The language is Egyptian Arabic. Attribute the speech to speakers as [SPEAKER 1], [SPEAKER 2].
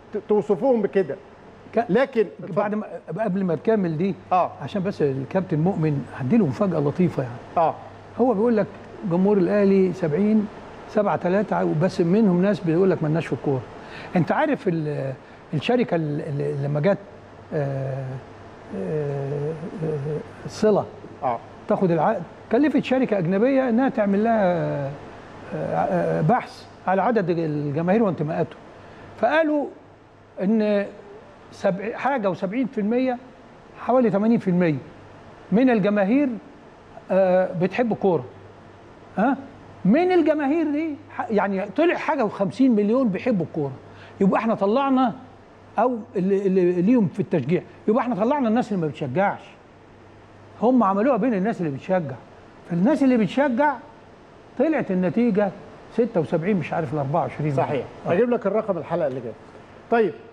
[SPEAKER 1] ت- توصفوهم بكده
[SPEAKER 2] ك-
[SPEAKER 1] لكن
[SPEAKER 2] بعد ما قبل ما تكمل دي
[SPEAKER 1] اه
[SPEAKER 2] عشان بس الكابتن مؤمن هديله مفاجاه لطيفه يعني
[SPEAKER 1] اه
[SPEAKER 2] هو بيقول لك جمهور الاهلي 70 7 3 بس منهم ناس بيقول لك مالناش في الكوره انت عارف ال- الشركه ال- ال- لما جت آه، آه، آه، الصله
[SPEAKER 1] اه
[SPEAKER 2] تاخد العقد كلفت شركه اجنبيه انها تعمل لها آه، آه، بحث على عدد الجماهير وانتماءاتهم فقالوا ان سبع حاجه و70% حوالي 80% من الجماهير آه، بتحب الكوره ها من الجماهير دي ح- يعني طلع حاجه و50 مليون بيحبوا الكوره يبقى احنا طلعنا او اللي, اللي ليهم في التشجيع يبقى احنا طلعنا الناس اللي ما بتشجعش هم عملوها بين الناس اللي بتشجع فالناس اللي بتشجع طلعت النتيجه 76 مش عارف ل 24
[SPEAKER 1] صحيح
[SPEAKER 2] آه.
[SPEAKER 1] هجيب لك الرقم الحلقه اللي جايه طيب